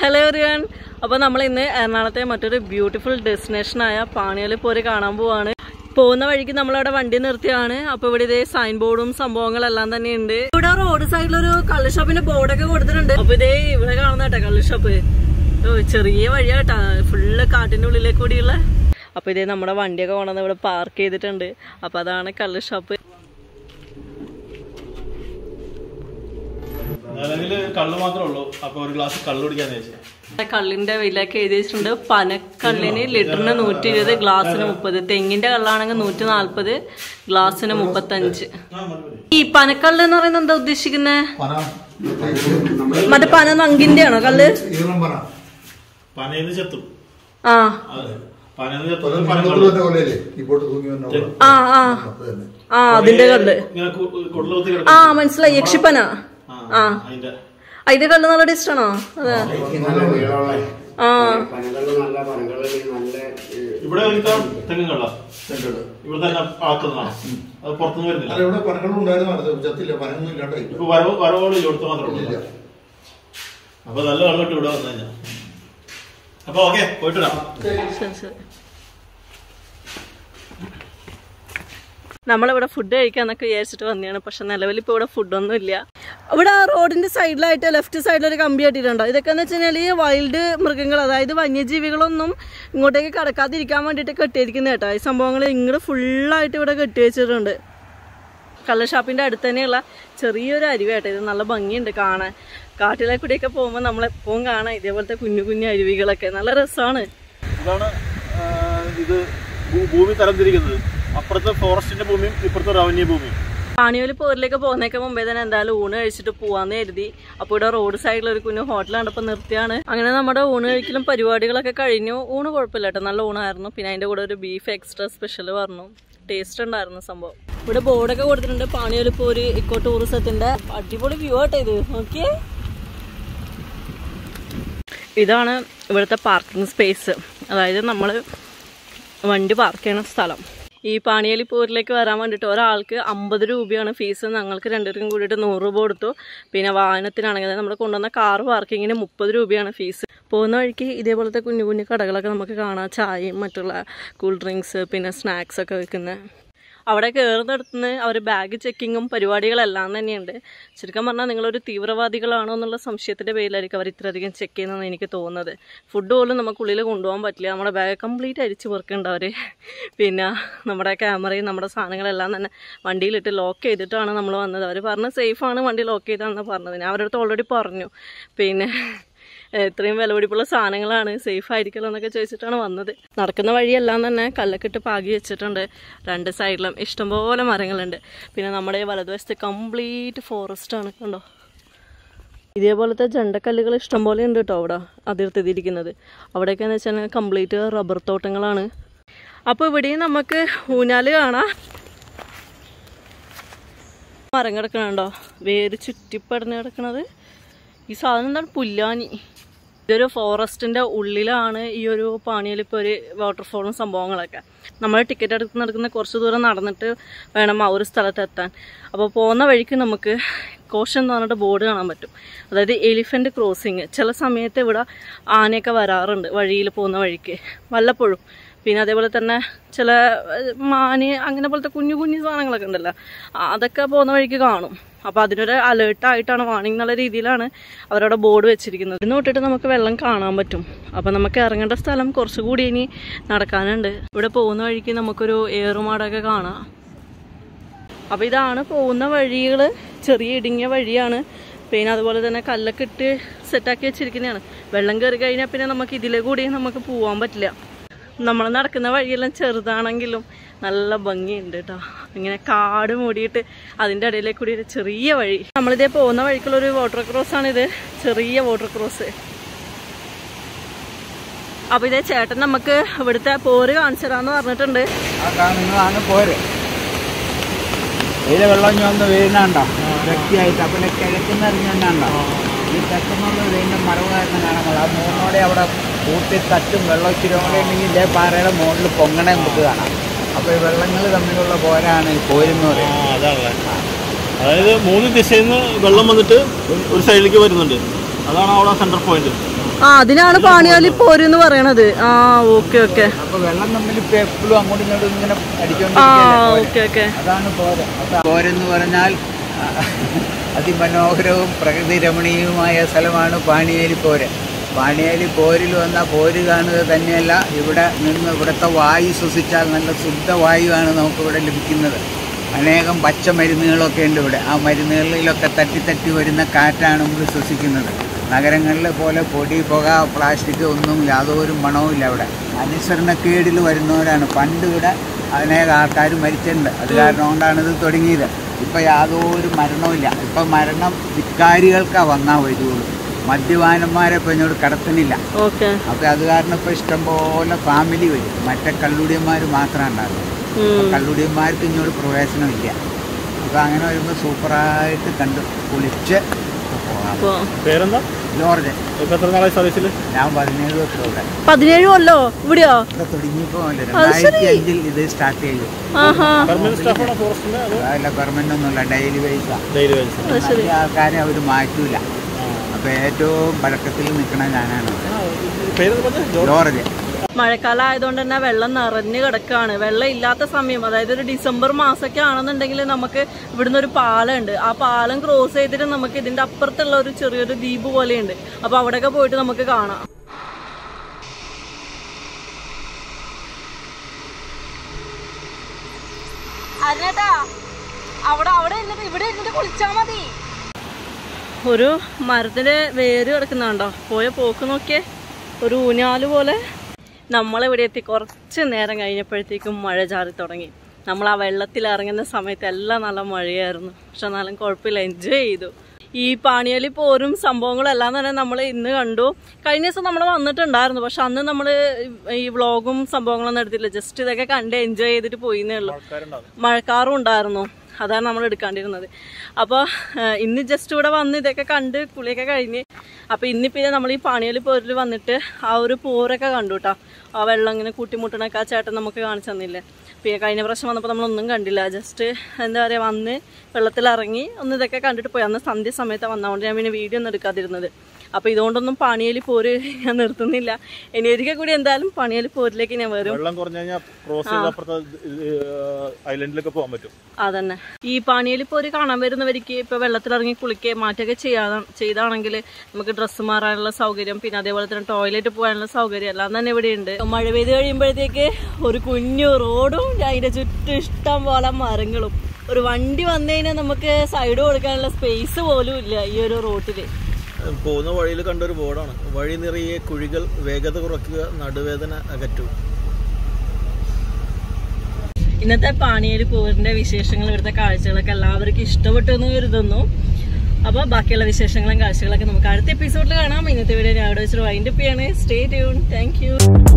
Hello everyone അപ്പോൾ നമ്മൾ ഇന്ന് എറണാകുളത്തെ മറ്റൊരു ബ്യൂട്ടിഫുൾ ഡെസ്റ്റിനേഷനായ പാണിയാലി പോര് കാണാൻ പോവാണ് പോകുന്ന വഴിക്ക് നമ്മളവിടെ വണ്ടി നിർത്തിയാണ് അപ്പോൾ ഇവിടെ ഇതേ സൈൻ ബോർഡും സംഭവങ്ങളെല്ലാം തന്നെ ഉണ്ട് ഇവിടെ റോഡ് സൈഡിൽ ഒരു കള്ള് ഷോപ്പിന്റെ ബോർഡൊക്കെ കൊടുത്തിട്ടുണ്ട് അപ്പോൾ ഇതേ ഇവിടെ കാണുന്ന കേട്ടോ കള്ള് ഷോപ്പ് ഓ ചെറിയ വഴിയാട്ടാ ഫുള്ള് കാട്ടിന്റെ ഉള്ളിലേക്ക് കൂടിയുള്ള അപ്പോൾ ഇതേ നമ്മുടെ വണ്ടിയൊക്കെ കൊണ്ടുവന്ന് ഇവിടെ പാർക്ക് ചെയ്തിട്ടുണ്ട് അപ്പോൾ അതാണ് കള്ള് ഷോപ്പ് നിലവില് കള്ള് മാത്രമേ ഉള്ളൂ അപ്പൊ ഒരു ഗ്ലാസ് കള്ള് കുടിക്കാന്ന് വെച്ചാൽ കള്ളിന്റെ വിലയൊക്കെ എഴുതി വെച്ചിട്ടുണ്ട് പനക്കള്ളിന് ലിറ്ററിന് നൂറ്റി ഇരുപത് ഗ്ലാസ്സിന് മുപ്പത് തെങ്ങിന്റെ കള്ളാണെങ്കിൽ നൂറ്റി നാല്പത് ഗ്ലാസ്സിന് മുപ്പത്തഞ്ച് ഈ പനക്കള്ള് എന്ന് പറയുന്നത് എന്താ ഉദ്ദേശിക്കുന്നത് പന മറ്റേ പന നങ്കിന്റെ ആണോ കള്ള് ഈറം പന പനയെന്ന് ചെത്തും ആ അതെ പനയെന്ന് പല ചെത്തും മണ്ണുകളുടെ കൊലയില്ലേ ഇപ്പോട്ട് തൂങ്ങി വന്ന പോലെ. ആ ആ അത് തന്നെ ആ അതിന്റെ കള്ള് ഇങ്ങനെ കൊള്ളുകുത്തി ആ കിടക്കും മനസ്സിലായി യക്ഷിപ്പന ആ അതിന്റെ അതിന്റെ കള്ള് നല്ല ടേസ്റ്റ് ആണോ അതെ ആ പനകള് നല്ല പനകള് നല്ല ഏഹ്, ഇവിടെ ഒരുക്കാൻ തെങ്ങും കള്ള ചെണ്ടുകൾ. ഇവിടെ തന്നെ ആക്കുന്നതാണ് അത് പുറത്തുനിന്ന് അല്ല വരുന്നില്ല ഇവിടെ പനകളും ഉണ്ടായിരുന്നു അത് ചത്തില്ല പനൊന്നും ഇല്ലാണ്ടായി ഇപ്പൊ വരവ് വരവുകൾ ഇവിടുത്തെ മാത്രമേ ഇല്ല ഉള്ളൂ അപ്പൊ നല്ല വെള്ളം ഇട്ട് ഇവിടെ വന്നു കഴിഞ്ഞാൽ അപ്പൊ ഓക്കെ പോയിട്ട് വരാം ശരി ശരി നമ്മളിവിടെ ഫുഡ് കഴിക്കാന്നൊക്കെ വിചാരിച്ചിട്ട് വന്നതാണ് പക്ഷെ നിലവിൽ ഇപ്പോൾ ഇവിടെ ഫുഡൊന്നും ഇല്ല ഇവിടെ ആ റോഡിന്റെ സൈഡിലായിട്ട് ലെഫ്റ്റ് സൈഡിൽ ഒരു കമ്പി കെട്ടിയിട്ടുണ്ടോ ഇതൊക്കെ എന്ന് വെച്ച് കഴിഞ്ഞാൽ ഈ വൈൽഡ് മൃഗങ്ങൾ അതായത് വന്യജീവികളൊന്നും ഇങ്ങോട്ടേക്ക് കടക്കാതിരിക്കാൻ വേണ്ടിയിട്ട് കെട്ടിയിരിക്കുന്ന കേട്ടോ ഈ സംഭവങ്ങൾ ഇങ്ങോട്ട് ഫുള്ളായിട്ട് ഇവിടെ കെട്ടി വെച്ചിട്ടുണ്ട് കള്ള് ഷാപ്പിന്റെ അടുത്ത് തന്നെയുള്ള ചെറിയൊരു അരുവിയാട്ടോ ഇത് നല്ല ഭംഗിയുണ്ട് കാണാൻ കാട്ടിലെ കൂടിയൊക്കെ പോകുമ്പോൾ നമ്മളെപ്പോഴും കാണാം ഇതേപോലത്തെ കുഞ്ഞു കുഞ്ഞു അരുവികളൊക്കെ നല്ല രസമാണ് ഇതാണ് ആ, ഇത് ഭൂ- ഭൂമി തരംതിരിക്കുന്നത് അപ്പുറത്തെ ഫോറസ്റ്റിന്റെ ഭൂമിയും ഇപ്പുറത്തെ റവന്യൂ ഭൂമിയും പാണിയോല് പോരിലേക്ക് പോകുന്നേക്ക് മുമ്പേ തന്നെ എന്തായാലും ഊണ് കഴിച്ചിട്ട് പോവാന്ന് കരുതി അപ്പോൾ ഇവിടെ റോഡ് സൈഡിൽ ഒരു കുഞ്ഞു ഹോട്ടൽ കണ്ടപ്പോൾ നിർത്തിയാണ് അങ്ങനെ നമ്മുടെ ഊണ് കഴിക്കലും പരിപാടികളൊക്കെ കഴിഞ്ഞു ഊണ് കുഴപ്പമില്ല കേട്ടോ നല്ല ഊണായിരുന്നു പിന്നെ അതിന്റെ കൂടെ ഒരു ബീഫ് എക്സ്ട്രാ സ്പെഷ്യൽ പറഞ്ഞു ടേസ്റ്റ് ഉണ്ടായിരുന്നു സംഭവം ഇവിടെ ബോർഡൊക്കെ കൊടുത്തിട്ടുണ്ട് പാണിയോല് പോര് ഇക്കോ ടൂറിസത്തിന്റെ അടിപൊളി വ്യൂ ആട്ടോ ഇത് നോക്കിയേ ഇതാണ് ഇവിടുത്തെ പാർക്കിംഗ് സ്പേസ് അതായത് നമ്മൾ വണ്ടി പാർക്ക് ചെയ്യുന്ന സ്ഥലം ഈ പാണിയേലി പോരിലേക്ക് വരാൻ വേണ്ടിയിട്ട് ഒരാൾക്ക് അമ്പത് രൂപയാണ് ഫീസ് ഞങ്ങൾക്ക് രണ്ടുപേർക്കും കൂടിയിട്ട് നൂറ് രൂപ കൊടുത്തു പിന്നെ വാഹനത്തിനാണെങ്കിൽ അതായത് നമ്മൾ കൊണ്ടുവന്ന കാർ പാർക്കിങ്ങിന് മുപ്പത് രൂപയാണ് ഫീസ് പോകുന്ന വഴിക്ക് ഇതേപോലത്തെ കുഞ്ഞു കുഞ്ഞു കടകളൊക്കെ നമുക്ക് കാണാം ചായയും മറ്റുള്ള കൂൾ ഡ്രിങ്ക്സ് പിന്നെ സ്നാക്സ് ഒക്കെ വെക്കുന്നത് അവിടെ കയറുന്നിടത്തുനിന്ന് അവർ ബാഗ് ചെക്കിങ്ങും പരിപാടികളെല്ലാം തന്നെയുണ്ട് ചുരുക്കം പറഞ്ഞാൽ നിങ്ങളൊരു തീവ്രവാദികളാണോ എന്നുള്ള സംശയത്തിൻ്റെ പേരിലായിരിക്കും അവർ ഇത്രയധികം ചെക്ക് ചെയ്യുന്നതെന്ന് എനിക്ക് തോന്നുന്നത് ഫുഡ് പോലും നമുക്കുള്ളിൽ കൊണ്ടുപോകാൻ പറ്റില്ല നമ്മുടെ ബാഗ് കംപ്ലീറ്റ് അരിച്ച് പെറുക്കുന്നുണ്ട് അവർ പിന്നെ നമ്മുടെ ക്യാമറയും നമ്മുടെ സാധനങ്ങളെല്ലാം തന്നെ വണ്ടിയിലിട്ട് ലോക്ക് ചെയ്തിട്ടാണ് നമ്മൾ വന്നത് അവർ പറഞ്ഞ് സേഫാണ് വണ്ടി ലോക്ക് ചെയ്താണെന്ന് പറഞ്ഞത് ഞാൻ അവരുടെ അടുത്ത് ഓൾറെഡി പറഞ്ഞു പിന്നെ ഇത്രയും വിലപിടിപ്പുള്ള സാധനങ്ങളാണ് സേഫ് ആയിരിക്കല്ലോ എന്നൊക്കെ ചോദിച്ചിട്ടാണ് വന്നത് നടക്കുന്ന വഴിയെല്ലാം തന്നെ കല്ലൊക്കെ പാകി വെച്ചിട്ടുണ്ട് രണ്ട് സൈഡിലും ഇഷ്ടംപോലെ മരങ്ങളുണ്ട് പിന്നെ നമ്മുടെ ഈ വലതുവശത്ത് കംപ്ലീറ്റ് ഫോറസ്റ്റ് ആണ് കണ്ടോ ഇതേപോലത്തെ ജണ്ടക്കല്ലുകൾ ഇഷ്ടംപോലെ ഉണ്ട് കേട്ടോ അവിടെ അതിർത്തിരിക്കുന്നത് അവിടെയൊക്കെയെന്ന് വെച്ചാൽ കംപ്ലീറ്റ് റബ്ബർ തോട്ടങ്ങളാണ് അപ്പോൾ ഇവിടെയും നമുക്ക് ഊഞ്ഞാല് കാണാം മരം കിടക്കണുണ്ടോ വേര് ചുറ്റിപ്പടഞ്ഞ് കിടക്കണത് ഈ സാധനം എന്താണ് പുല്ലാനി ഇതൊരു ഫോറസ്റ്റിന്റെ ഉള്ളിലാണ് ഈ ഒരു പാണിയിൽ ഇപ്പോൾ ഒരു വാട്ടർഫോളും സംഭവങ്ങളൊക്കെ നമ്മൾ ടിക്കറ്റ് എടുത്ത് നടക്കുന്ന കുറച്ച് ദൂരം നടന്നിട്ട് വേണം ആ ഒരു സ്ഥലത്ത് എത്താൻ അപ്പോൾ പോകുന്ന വഴിക്ക് നമുക്ക് കോഷൻ എന്ന് പറഞ്ഞിട്ട് ബോർഡ് കാണാൻ പറ്റും അതായത് എലിഫന്റ് ക്രോസിങ് ചില സമയത്ത് ഇവിടെ ആനയൊക്കെ വരാറുണ്ട് വഴിയിൽ പോകുന്ന വഴിക്ക് വല്ലപ്പോഴും പിന്നെ അതേപോലെ തന്നെ ചില ഏഹ്, മാന് അങ്ങനെ പോലത്തെ കുഞ്ഞു കുഞ്ഞു സാധനങ്ങളൊക്കെ ഉണ്ടല്ലോ ആ, അതൊക്കെ പോകുന്ന വഴിക്ക് കാണും അപ്പോൾ അതിനൊരു അലേർട്ടായിട്ടാണ് വാണിംഗ് എന്നുള്ള രീതിയിലാണ് അവരവിടെ ബോർഡ് വെച്ചിരിക്കുന്നത് ഇന്ന് തൊട്ടിട്ട് നമുക്ക് വെള്ളം കാണാൻ പറ്റും അപ്പോൾ നമുക്ക് ഇറങ്ങേണ്ട സ്ഥലം കുറച്ചുകൂടി ഇനി നടക്കാനുണ്ട് ഇവിടെ പോകുന്ന വഴിക്ക് നമുക്കൊരു ഏറുമാടൊക്കെ കാണാം അപ്പോൾ ഇതാണ് പോകുന്ന വഴികൾ ചെറിയ ഇടുങ്ങിയ വഴിയാണ് പിന്നെ അതുപോലെ തന്നെ കല്ലൊക്കെ ഇട്ട് സെറ്റാക്കി വെച്ചിരിക്കുന്നതാണ് വെള്ളം കയറി കഴിഞ്ഞാൽ പിന്നെ നമുക്ക് ഇതിലെ കൂടി നമുക്ക് പോകാൻ പറ്റില്ല നമ്മൾ നടക്കുന്ന വഴിയെല്ലാം ചെറുതാണെങ്കിലും നല്ല ഭംഗിയുണ്ട് കേട്ടോ ഇങ്ങനെ കാട് മൂടിയിട്ട് അതിൻ്റെ ഇടയിലേക്ക് കൂടി ഒരു ചെറിയ വഴി നമ്മളിതേ പോകുന്ന വഴിക്കുള്ളൊരു വാട്ടർ ക്രോസ് ആണിത് ചെറിയ വാട്ടർ ക്രോസ് അപ്പോൾ ഇതേ ചേട്ടൻ നമുക്ക് ഇവിടുത്തെ പോര് കാണിച്ചു തരാമെന്ന് പറഞ്ഞിട്ടുണ്ട് ആ കാണുന്നതാണ് പോര് ഇതിലെ വെള്ളം ഇനി വന്ന് വീഴുന്നുണ്ടോ വ്യക്തിയായിട്ട് അപ്പം കിഴക്കുന്ന അറിഞ്ഞുണ്ടോ ഈ തെക്കുന്നുള്ള വീണ്ടും മറവ് കാരണം കാണാൻ ആ മൂന്നോടെ അവിടെ കൂട്ടി തട്ടും വെള്ളം ഇച്ചിരി കൂടെ ഉണ്ടെങ്കിൽ ഇതേ പാറയുടെ മുകളിൽ പൊങ്ങണേ നമുക്ക് കാണാം അപ്പോൾ ഈ വെള്ളങ്ങൾ തമ്മിലുള്ള പോരാണ് ഈ പോരെന്ന് ആ പറയുന്നത് അതാണല്ലേ അതായത് മൂന്ന് ദിശയിൽ നിന്ന് വെള്ളം വന്നിട്ട് ഒരു സൈഡിലേക്ക് വരുന്നുണ്ട് അതാണ് അവിടെ സെന്റർ പോയിന്റ് ആ അതിനാണ് പാണിയാലി പോരെന്ന് പറയണത് ആ ഓക്കെ ഓക്കെ അപ്പൊ വെള്ളം തമ്മിൽ ഇപ്പൊ എപ്പോഴും അങ്ങോട്ടും ഇങ്ങോട്ടും ഇങ്ങനെ ആ അടിച്ചോണ്ടിരിക്കുകയല്ലേ ഓക്കെ ഓക്കെ അതാണ് പോര അപ്പൊ പോരെന്ന് പറഞ്ഞാൽ ആ, അതിമനോഹരവും പ്രകൃതി രമണീയവുമായ സ്ഥലമാണ് പാണിയേലി പോര് പാണിയേലി പോരിൽ വന്ന പോര് കാണുക തന്നെയല്ല ഇവിടെ നിന്ന് ഇവിടുത്തെ വായു ശ്വസിച്ചാൽ നല്ല ശുദ്ധവായുവാണ് നമുക്കിവിടെ ലഭിക്കുന്നത് അനേകം പച്ചമരുന്നുകളൊക്കെ ഉണ്ട് ഇവിടെ ആ മരുന്നുകളിലൊക്കെ തട്ടി തട്ടി വരുന്ന കാറ്റാണ് നമ്മൾ ശ്വസിക്കുന്നത് നഗരങ്ങളിലെ പോലെ പൊടി പുക പ്ലാസ്റ്റിക് ഒന്നും യാതൊരു മണവുമില്ല അവിടെ അനുസരണക്കേടിൽ വരുന്നവരാണ് പണ്ട് ഇവിടെ അനേകം ആൾക്കാർ മരിച്ചിട്ടുണ്ട് അത് കാരണം കൊണ്ടാണ് ഇത് തുടങ്ങിയത് ഇപ്പം യാതൊരു മരണവുമില്ല ഇപ്പം മരണം ധിക്കാരികൾക്കാണ് വന്നാൽ വരുള്ളൂ മദ്യപാനന്മാരെ ഇപ്പം ഇങ്ങോട്ട് കടത്തുന്നില്ല ഓക്കെ അപ്പം അത് കാരണം ഇപ്പം ഇഷ്ടംപോലെ ഫാമിലി വരും മറ്റേ കള്ളുടിയന്മാർ മാത്രമേ ഉണ്ടാകുള്ളൂ കള്ളുടിയന്മാർക്ക് ഇങ്ങോട്ട് പ്രവേശനമില്ല അപ്പം അങ്ങനെ വരുമ്പോൾ സൂപ്പറായിട്ട് കണ്ട് കുളിച്ച് പോകാം അപ്പൊ പേരെന്താ ജോർജ് ഇപ്പൊ എത്ര നാളായി സർവീസിൽ ഞാൻ പതിനേഴ് വർഷം ഇവിടെ പതിനേഴ് കൊല്ലോ ഇവിടെയോ ഇവിടെ തുടങ്ങിയപ്പോൾ അത് രണ്ടായിരത്തി അഞ്ചിൽ ഇത് സ്റ്റാർട്ട് ചെയ്തു ആഹാ പെർമനന്റ് സ്റ്റാഫാണോ ഫോറസ്റ്റിന്റെ അതോ അല്ല ഗവൺമെന്റ് ഒന്നുമില്ല ഡെയിലി ബേസാണ് ഡെയിലി വേജ് അത് ശരി ആൾക്കാരെ അവർ മാറ്റൂല അപ്പൊ ഏറ്റവും പഴക്കത്തിൽ നിൽക്കണ ഞാനാണ് പേര് പറഞ്ഞ ജോർജ് ജോർജ് മഴക്കാലം ആയതുകൊണ്ട് തന്നെ വെള്ളം നിറഞ്ഞു കിടക്കാണ് വെള്ളം ഇല്ലാത്ത സമയം അതായത് ഒരു ഡിസംബർ മാസമൊക്കെ ആണെന്നുണ്ടെങ്കിൽ നമുക്ക് ഇവിടുന്ന് ഒരു പാലമുണ്ട് ആ പാലം ക്രോസ് ചെയ്തിട്ട് നമുക്ക് ഇതിന്റെ അപ്പുറത്തുള്ള ഒരു ചെറിയൊരു ദ്വീപ് പോലെയുണ്ട് അപ്പൊ അവിടെയൊക്കെ പോയിട്ട് നമുക്ക് കാണാം അവിടെ അവിടെ ഇവിടെ ഇരുന്നിട്ട് കുളിച്ചാ മതി ഒരു മരത്തിന്റെ വേര് കിടക്കുന്നുണ്ടോ പോയ പോക്ക് നോക്കിയേ ഒരു ഊഞ്ഞാല് പോലെ നമ്മളിവിടെ എത്തി കുറച്ച് നേരം കഴിഞ്ഞപ്പോഴത്തേക്കും മഴ ചാറി തുടങ്ങി നമ്മൾ ആ വെള്ളത്തിൽ ഇറങ്ങുന്ന സമയത്ത് എല്ലാം നല്ല മഴയായിരുന്നു പക്ഷെ എന്നാലും കുഴപ്പമില്ല എൻജോയ് ചെയ്തു ഈ പാണിയലി പോരും സംഭവങ്ങളും എല്ലാം തന്നെ നമ്മൾ ഇന്ന് കണ്ടു കഴിഞ്ഞ ദിവസം നമ്മൾ വന്നിട്ടുണ്ടായിരുന്നു പക്ഷെ അന്ന് നമ്മൾ ഈ വ്ളോഗും സംഭവങ്ങളൊന്നും എടുത്തില്ല ജസ്റ്റ് ഇതൊക്കെ കണ്ട് എൻജോയ് ചെയ്തിട്ട് പോയിന്നേ ഉള്ളൂ മഴക്കാറും ഉണ്ടായിരുന്നു അതാണ് നമ്മൾ എടുക്കാണ്ടിരുന്നത് അപ്പോൾ ഇന്ന് ജസ്റ്റ് ഇവിടെ വന്ന് ഇതൊക്കെ കണ്ട് കുളിയൊക്കെ കഴിഞ്ഞ് അപ്പോൾ ഇന്ന് പിന്നെ നമ്മൾ ഈ പാണിയൽ പോരിൽ വന്നിട്ട് ആ ഒരു പോരൊക്കെ കണ്ടു കേട്ടോ ആ വെള്ളം ഇങ്ങനെ കൂട്ടിമുട്ടണൊക്കെ ആ ചേട്ടൻ നമുക്ക് കാണിച്ചു തന്നില്ലേ പിന്നെ കഴിഞ്ഞ പ്രാവശ്യം വന്നപ്പോൾ നമ്മളൊന്നും കണ്ടില്ല ജസ്റ്റ് എന്താ പറയുക വന്ന് വെള്ളത്തിലിറങ്ങി ഒന്ന് ഇതൊക്കെ കണ്ടിട്ട് പോയി അന്ന് സന്ധ്യ സമയത്താണ് വന്നതുകൊണ്ട് ഞാൻ പിന്നെ വീഡിയോ ഒന്നും എടുക്കാതിരുന്നത് അപ്പോൾ ഇതുകൊണ്ടൊന്നും പണിയലി പോര് ഞാൻ നിർത്തുന്നില്ല ഇനി ഒരിക്കൽ കൂടി എന്തായാലും പണിയലി പോരിലേക്ക് ഞാൻ വരും വെള്ളം കുറഞ്ഞു കഴിഞ്ഞാൽ ക്രോസ് ചെയ്ത് അപ്പുറത്തെ ഐലൻഡിലൊക്കെ പോകാൻ പറ്റും അതന്നെ ഈ പാണിയലി പോര് കാണാൻ വരുന്നവർക്ക് ഇപ്പൊ വെള്ളത്തിലിറങ്ങി കുളിക്കുക മാറ്റൊക്കെ ചെയ്യാ ചെയ്താണെങ്കിൽ നമുക്ക് ഡ്രസ്സ് മാറാനുള്ള സൗകര്യം പിന്നെ അതേപോലെ തന്നെ ടോയ്ലറ്റ് പോകാനുള്ള സൗകര്യം എല്ലാം തന്നെ ഇവിടെ ഉണ്ട് മഴ പെയ്ത് കഴിയുമ്പോഴത്തേക്ക് ഒരു കുഞ്ഞു റോഡും അതിന്റെ ചുറ്റും ഇഷ്ടം പോലെ മരങ്ങളും ഒരു വണ്ടി വന്നു കഴിഞ്ഞാൽ നമുക്ക് സൈഡ് കൊടുക്കാനുള്ള സ്പേസ് പോലും ഇല്ല ഈ ഒരു റോട്ടില് പോകുന്ന വഴിയിൽ കണ്ടൊരു ബോർഡാണ് വഴി നിറയെ കുഴികൾ വേഗത കുറയ്ക്കുക നടുവേദന അകറ്റൂ ഇന്നത്തെ പാണിയേരി പോരിന്റെ വിശേഷങ്ങൾ ഇവിടുത്തെ കാഴ്ചകളൊക്കെ എല്ലാവർക്കും ഇഷ്ടപ്പെട്ടു എന്ന് കരുതുന്നു അപ്പോൾ ബാക്കിയുള്ള വിശേഷങ്ങളും കാഴ്ചകളൊക്കെ നമുക്ക് അടുത്ത എപ്പിസോഡിൽ കാണാം ഇന്നത്തെ വീഡിയോ ഞാൻ അവിടെ വെച്ചിട്ട് വൈൻഡപ്പ് ചെയ്യാണ് സ്റ്റേ ട്യൂൺ താങ്ക് യു